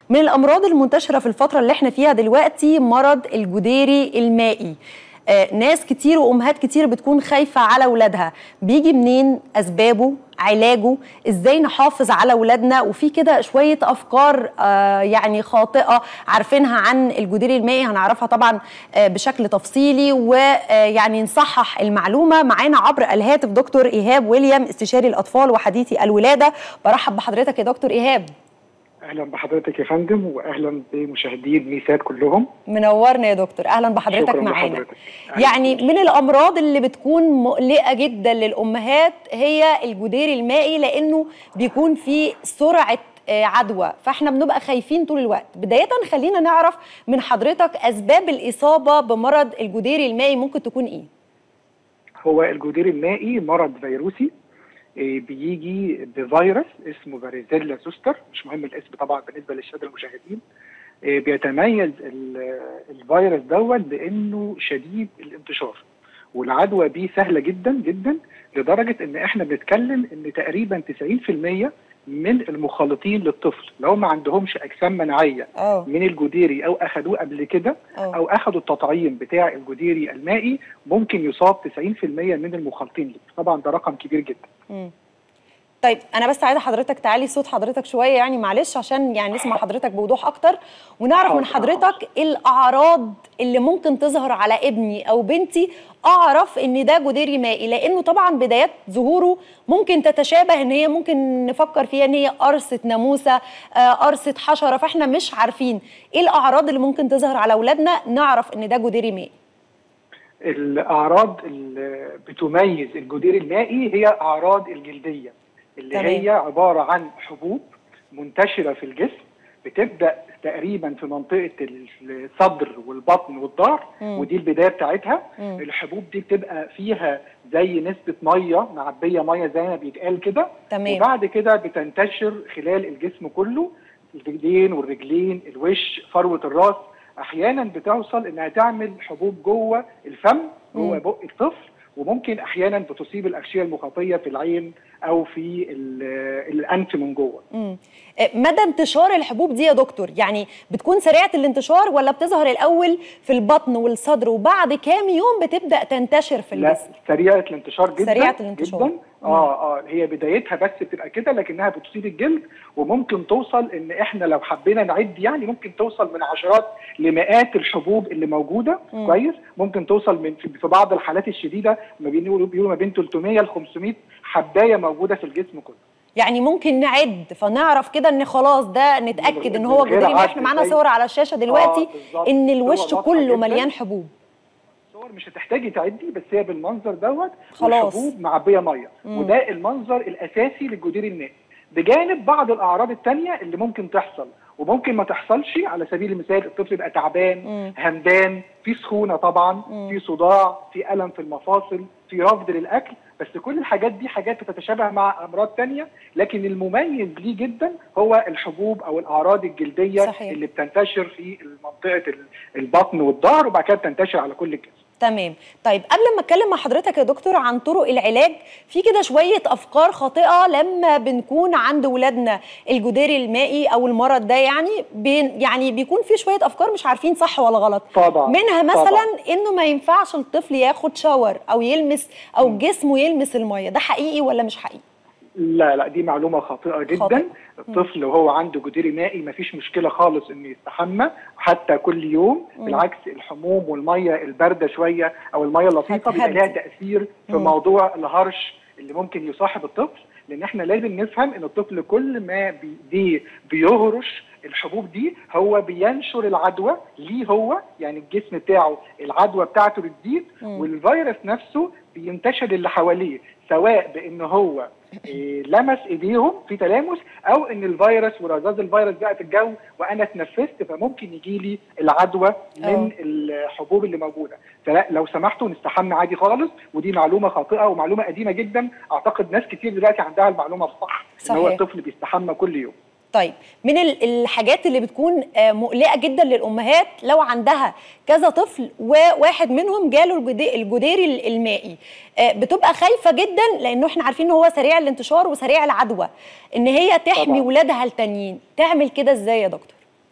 من الامراض المنتشره في الفتره اللي احنا فيها دلوقتي مرض الجديري المائي آه ناس كتير وامهات كتير بتكون خايفه على اولادها بيجي منين اسبابه علاجه ازاي نحافظ على اولادنا وفي كده شويه افكار آه يعني خاطئه عارفينها عن الجديري المائي هنعرفها طبعا آه بشكل تفصيلي ويعني نصحح المعلومه معانا عبر الهاتف دكتور ايهاب ويليام استشاري الاطفال وحديثي الولاده برحب بحضرتك يا دكتور ايهاب اهلا بحضرتك يا فندم واهلا بمشاهدين ميسات كلهم منورنا يا دكتور اهلا بحضرتك معانا يعني من الامراض اللي بتكون مقلقه جدا للامهات هي الجدير المائي لانه بيكون فيه سرعه عدوى فاحنا بنبقى خايفين طول الوقت بدايه خلينا نعرف من حضرتك اسباب الاصابه بمرض الجدير المائي ممكن تكون ايه هو الجدير المائي مرض فيروسي بيجي بفيروس اسمه فاريزيلا زوستر مش مهم الاسم طبعا بالنسبه للساده المشاهدين بيتميز الفيروس دوت بانه شديد الانتشار والعدوى بيه سهله جدا جدا لدرجه ان احنا بنتكلم ان تقريبا 90% من المخالطين للطفل لو ما عندهمش اجسام مناعيه أوه. من الجديري او اخذوه قبل كده أوه. او اخذوا التطعيم بتاع الجديري المائي ممكن يصاب 90% من المخالطين ليه طبعا ده رقم كبير جدا م. طيب انا بس عايزه حضرتك تعالي صوت حضرتك شويه يعني معلش عشان يعني نسمع حضرتك بوضوح اكتر ونعرف من حضرتك ايه الاعراض اللي ممكن تظهر على ابني او بنتي اعرف ان ده جديري مائي لانه طبعا بدايات ظهوره ممكن تتشابه ان هي ممكن نفكر فيها ان هي قرصه ناموسه قرصه حشره فاحنا مش عارفين ايه الاعراض اللي ممكن تظهر على اولادنا نعرف ان ده جديري مائي الاعراض اللي بتميز الجدير المائي هي اعراض الجلديه اللي تمام. هي عباره عن حبوب منتشره في الجسم بتبدا تقريبا في منطقه الصدر والبطن والظهر ودي البدايه بتاعتها مم. الحبوب دي بتبقى فيها زي نسبه ميه معبيه ميه زي ما بيتقال كده تمام. وبعد كده بتنتشر خلال الجسم كله الرجلين والرجلين الوش فروه الراس احيانا بتوصل انها تعمل حبوب جوه الفم جوه بق الطفل وممكن احيانا بتصيب الاغشيه المخاطيه في العين او في الانف من جوه. امم مدى انتشار الحبوب دي يا دكتور يعني بتكون سريعه الانتشار ولا بتظهر الاول في البطن والصدر وبعد كام يوم بتبدا تنتشر في الجسم؟ لا سريعه الانتشار جدا سريعه الانتشار جدا اه اه هي بدايتها بس بتبقى كده لكنها بتصيب الجلد وممكن توصل ان احنا لو حبينا نعد يعني ممكن توصل من عشرات لمئات الحبوب اللي موجوده مم. كويس ممكن توصل من في بعض الحالات الشديده ما بيقولوا بيقولوا ما بين 300 ل 500 حبايه موجوده في الجسم كله يعني ممكن نعد فنعرف كده ان خلاص ده نتاكد ان هو جدري احنا معانا صور على الشاشه دلوقتي آه ان الوش كله مليان حبوب صور مش هتحتاجي تعدي بس هي بالمنظر دوت خلاص الحبوب معبيه ميه مم. وده المنظر الاساسي للجدير المائي بجانب بعض الاعراض الثانيه اللي ممكن تحصل وممكن ما تحصلش على سبيل المثال الطفل يبقى تعبان مم. همدان في سخونه طبعا مم. في صداع في الم في المفاصل في رفض للاكل بس كل الحاجات دي حاجات بتتشابه مع امراض تانية لكن المميز ليه جدا هو الحبوب او الاعراض الجلديه صحيح. اللي بتنتشر في منطقه البطن والظهر وبعد كده بتنتشر على كل الجسم تمام طيب قبل ما اتكلم مع حضرتك يا دكتور عن طرق العلاج في كده شويه افكار خاطئه لما بنكون عند ولادنا الجدير المائي او المرض ده يعني بين يعني بيكون في شويه افكار مش عارفين صح ولا غلط طبعا منها مثلا طبعا. انه ما ينفعش الطفل ياخد شاور او يلمس او م. جسمه يلمس الميه ده حقيقي ولا مش حقيقي لا لا دي معلومه خاطئه جدا خاطئ. الطفل وهو عنده جدير مائي ما فيش مشكله خالص انه يستحمى حتى كل يوم مم. بالعكس الحموم والميه البارده شويه او الميه اللطيفه بيبقى هتهدي. لها تاثير في مم. موضوع الهرش اللي ممكن يصاحب الطفل لان احنا لازم نفهم ان الطفل كل ما بي بي بيهرش الحبوب دي هو بينشر العدوى ليه هو يعني الجسم بتاعه العدوى بتاعته بتزيد مم. والفيروس نفسه بينتشر اللي حواليه سواء بان هو إيه، لمس ايديهم في تلامس او ان الفيروس ورذاذ الفيروس بقى في الجو وانا اتنفست فممكن يجي لي العدوى من أوه. الحبوب اللي موجوده فلا لو سمحتوا نستحمى عادي خالص ودي معلومه خاطئه ومعلومه قديمه جدا اعتقد ناس كتير دلوقتي عندها المعلومه الصح ان هو صحيح. الطفل بيستحمى كل يوم طيب من ال- الحاجات اللي بتكون آه، مقلقه جدا للامهات لو عندها كذا طفل وواحد منهم جاله الجدي- الجديري ال- المائي آه، بتبقى خايفه جدا لانه احنا عارفين ان هو سريع الانتشار وسريع العدوى ان هي تحمي طبعاً. ولادها التانيين تعمل كده ازاي يا دكتور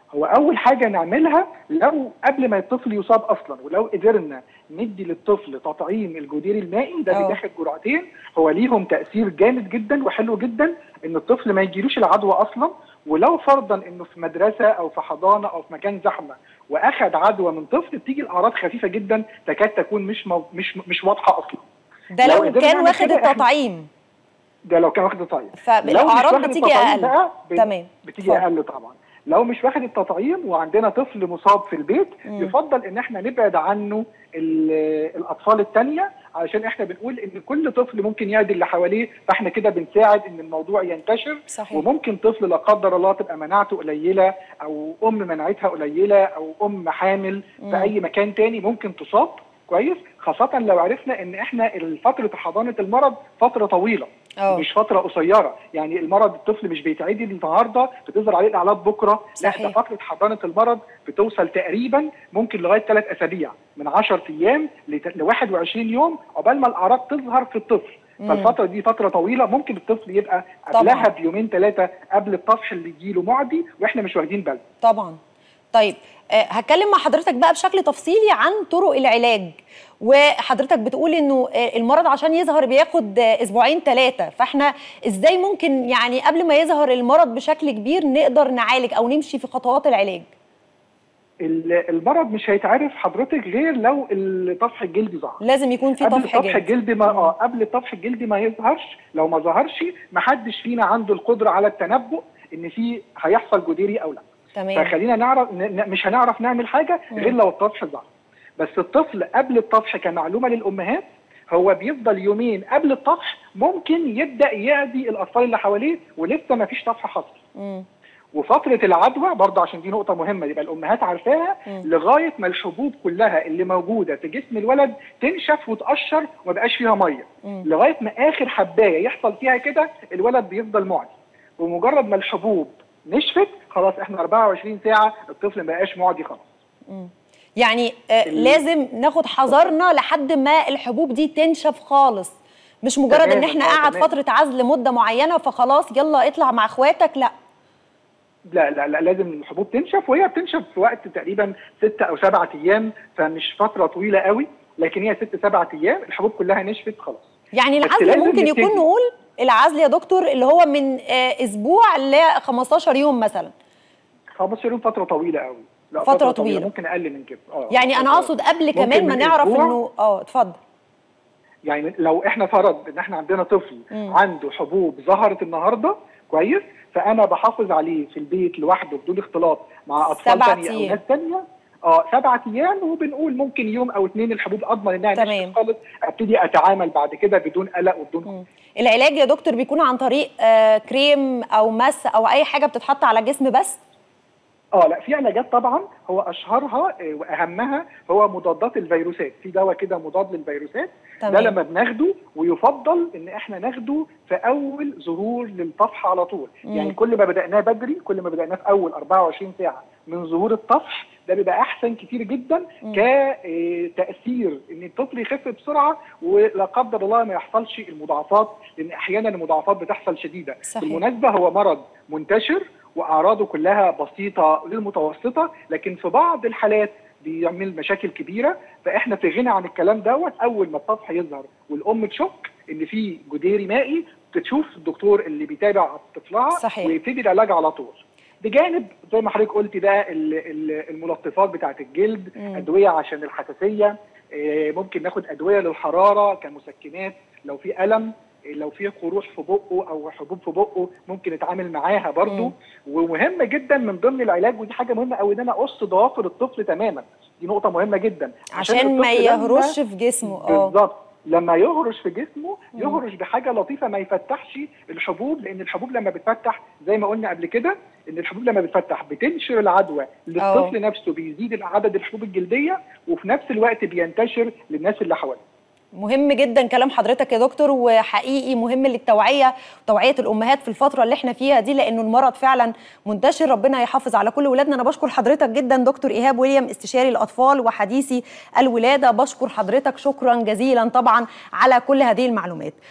هو اول حاجه نعملها لو قبل ما الطفل يصاب اصلا ولو قدرنا ندي للطفل تطعيم الجدير المائي ده أه. بيدخل جرعتين هو ليهم تاثير جامد جدا وحلو جدا ان الطفل ما يجيلوش العدوى اصلا ولو فرضا انه في مدرسه او في حضانه او في مكان زحمه واخد عدوى من طفل بتيجي الاعراض خفيفه جدا تكاد تكون مش مو مش مش واضحه اصلا ده لو لو قدرنا كان نعمل واخد كده إحنا- التطعيم ده لو كان واخد التطعيم فالاعراض واخد بتيجي التطعيم اقل بقى ب- تمام بتيجي اتفضل. اقل طبعا لو مش واخد التطعيم وعندنا طفل مصاب في البيت مم. يفضل ان احنا نبعد عنه ال- الاطفال الثانيه علشان احنا بنقول ان كل طفل ممكن يعدي اللي حواليه فاحنا كده بنساعد ان الموضوع ينتشر صحيح وممكن طفل لا قدر الله تبقى مناعته قليله او ام مناعتها قليله او ام حامل مم. في اي مكان تاني ممكن تصاب كويس خاصه لو عرفنا ان احنا فتره حضانه المرض فتره طويله اه مش فتره قصيره يعني المرض الطفل مش بيتعدي النهارده بتظهر عليه الاعراض بكره لا صحيح. ده فتره حضانه المرض بتوصل تقريبا ممكن لغايه ثلاث اسابيع من 10 ايام ل 21 يوم عقبال ما الاعراض تظهر في الطفل مم. فالفتره دي فتره طويله ممكن الطفل يبقى طبعاً. قبلها بيومين ثلاثه قبل الطفح اللي يجيله معدي واحنا مش واخدين بالنا طبعا طيب آه، هتكلم مع حضرتك بقى بشكل تفصيلي عن طرق العلاج وحضرتك بتقول انه آه، المرض عشان يظهر بياخد آه، اسبوعين ثلاثه فاحنا ازاي ممكن يعني قبل ما يظهر المرض بشكل كبير نقدر نعالج او نمشي في خطوات العلاج ال- المرض مش هيتعرف حضرتك غير لو الطفح الجلدي ظهر لازم يكون في قبل طفح الطفح جلد الجلدي ما اه قبل الطفح الجلدي ما يظهرش لو ما ظهرش ما حدش فينا عنده القدره على التنبؤ ان في هيحصل جديري او لا تمام فخلينا نعرف ن- ن- مش هنعرف نعمل حاجه غير لو الطفح ظهر بس الطفل قبل الطفح كمعلومه للامهات هو بيفضل يومين قبل الطفح ممكن يبدا يعدي الاطفال اللي حواليه ولسه ما فيش طفح حصل مم. وفتره العدوى برضه عشان دي نقطه مهمه يبقى الامهات عارفاها مم. لغايه ما الحبوب كلها اللي موجوده في جسم الولد تنشف وتقشر وما بقاش فيها ميه مم. لغايه ما اخر حبايه يحصل فيها كده الولد بيفضل معدي ومجرد ما الحبوب نشفت خلاص احنا 24 ساعه الطفل ما بقاش معدي خلاص يعني آه ال- لازم ناخد حذرنا لحد ما الحبوب دي تنشف خالص مش مجرد ان تماماً، احنا آه، قاعد تمام. فتره عزل مده معينه فخلاص يلا اطلع مع اخواتك لا لا لا لا لازم الحبوب تنشف وهي بتنشف في وقت تقريبا ستة او سبعة ايام فمش فتره طويله قوي لكن هي ست سبعة ايام الحبوب كلها نشفت خلاص يعني بس العزل لازم ممكن يكون نبتدي. نقول العزل يا دكتور اللي هو من آه، اسبوع ل 15 يوم مثلا 15 يوم فتره طويله قوي لا فترة طويلة. ممكن اقل من كده اه يعني انا فترة- اقصد قبل ممكن كمان ما من نعرف أسبوع. انه اه اتفضل يعني لو احنا فرض ان احنا عندنا طفل مم. عنده حبوب ظهرت النهارده كويس فانا بحافظ عليه في البيت لوحده بدون اختلاط مع اطفال سبعة ثانيه او أيام. ناس ثانيه اه سبعة ايام وبنقول ممكن يوم او اثنين الحبوب اضمن انها تمام. نشفت خالص ابتدي اتعامل بعد كده بدون قلق وبدون خوف. مم. العلاج يا دكتور بيكون عن طريق آه، كريم او مس او اي حاجه بتتحط على الجسم بس اه لا في علاجات طبعا هو اشهرها آه، واهمها هو مضادات الفيروسات في دواء كده مضاد للفيروسات ده تمام. لما بناخده ويفضل ان احنا ناخده في اول ظهور للطفح على طول مم. يعني كل ما بدأناه بدري كل ما بدأناه في اول 24 ساعة من ظهور الطفح ده بيبقى احسن كتير جدا مم. كتأثير ان الطفل يخف بسرعة ولا قدر الله ما يحصلش المضاعفات لان احيانا المضاعفات بتحصل شديدة صحيح. بالمناسبة هو مرض منتشر واعراضه كلها بسيطه للمتوسطه لكن في بعض الحالات بيعمل مشاكل كبيره فاحنا في غنى عن الكلام دوت اول ما الطفح يظهر والام تشك ان في جديري مائي تشوف الدكتور اللي بيتابع طفلها صحيح. ويبتدي العلاج على طول بجانب زي ما حضرتك قلت ده ال- ال- الملطفات بتاعه الجلد مم. ادويه عشان الحساسيه آه، ممكن ناخد ادويه للحراره كمسكنات لو في الم آه، لو في قروح في بقه او حبوب في بقه ممكن نتعامل معاها برضو مم. ومهم جدا من ضمن العلاج ودي حاجه مهمه قوي ان انا اقص ضوافر الطفل تماما دي نقطه مهمه جدا عشان ما الطفل لما- يهرش في جسمه اه بالظبط لما يهرش في جسمه يهرش بحاجه لطيفه ما يفتحش الحبوب لان الحبوب لما بتفتح زي ما قلنا قبل كده ان الحبوب لما بتفتح بتنشر العدوى للطفل نفسه بيزيد عدد الحبوب الجلديه وفي نفس الوقت بينتشر للناس اللي حواليه مهم جدا كلام حضرتك يا دكتور وحقيقي مهم للتوعيه وتوعيه الامهات في الفتره اللي احنا فيها دي لانه المرض فعلا منتشر ربنا يحافظ على كل ولادنا انا بشكر حضرتك جدا دكتور ايهاب ويليام استشاري الاطفال وحديثي الولاده بشكر حضرتك شكرا جزيلا طبعا على كل هذه المعلومات